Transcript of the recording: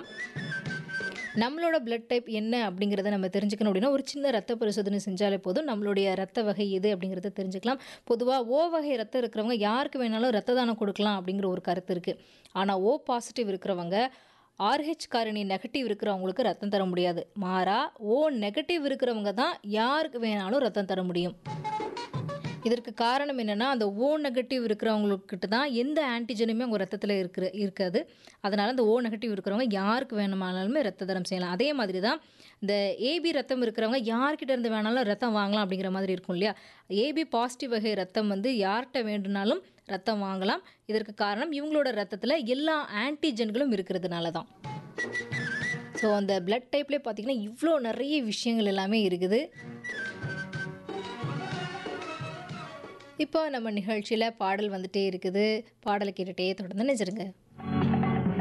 நம்மளோட blood type என்ன அப்படிங்கிறத நம்ம தெரிஞ்சுக்கணும் அப்படின்னா ஒரு சின்ன ரத்த பரிசோதனை செஞ்சாலே போதும் நம்மளுடைய ரத்த வகை எது அப்படிங்கிறத தெரிஞ்சுக்கலாம் பொதுவாக ஓ வகை ரத்தம் இருக்கிறவங்க யாருக்கு வேணாலும் ரத்த தானம் கொடுக்கலாம் அப்படிங்கிற ஒரு கருத்து இருக்குது ஆனால் ஓ பாசிட்டிவ் இருக்கிறவங்க ஆர்ஹெச் காரணி நெகட்டிவ் இருக்கிறவங்களுக்கு ரத்தம் தர முடியாது மாறா ஓ நெகட்டிவ் இருக்கிறவங்க தான் யாருக்கு வேணாலும் ரத்தம் தர முடியும் இதற்கு காரணம் என்னென்னா அந்த ஓ நெகட்டிவ் இருக்கிறவங்கக்கிட்ட தான் எந்த ஆன்டிஜனுமே அவங்க ரத்தத்தில் இருக்கிற இருக்காது அதனால் அந்த ஓ நெகட்டிவ் இருக்கிறவங்க யாருக்கு வேணுமானாலுமே ரத்த தானம் செய்யலாம் அதே மாதிரி தான் இந்த ஏபி ரத்தம் இருக்கிறவங்க யார்கிட்ட இருந்து வேணாலும் ரத்தம் வாங்கலாம் அப்படிங்கிற மாதிரி இருக்கும் இல்லையா ஏபி பாசிட்டிவ் வகை ரத்தம் வந்து யார்கிட்ட வேண்டுனாலும் ரத்தம் வாங்கலாம் இதற்கு காரணம் இவங்களோட ரத்தத்தில் எல்லா ஆன்டிஜன்களும் இருக்கிறதுனால தான் ஸோ அந்த பிளட் டைப்லேயே பார்த்திங்கன்னா இவ்வளோ நிறைய விஷயங்கள் எல்லாமே இருக்குது இப்போ நம்ம நிகழ்ச்சியில் பாடல் வந்துட்டே இருக்குது பாடலை கேட்டுகிட்டே தொடர்ந்து நினைச்சிருங்க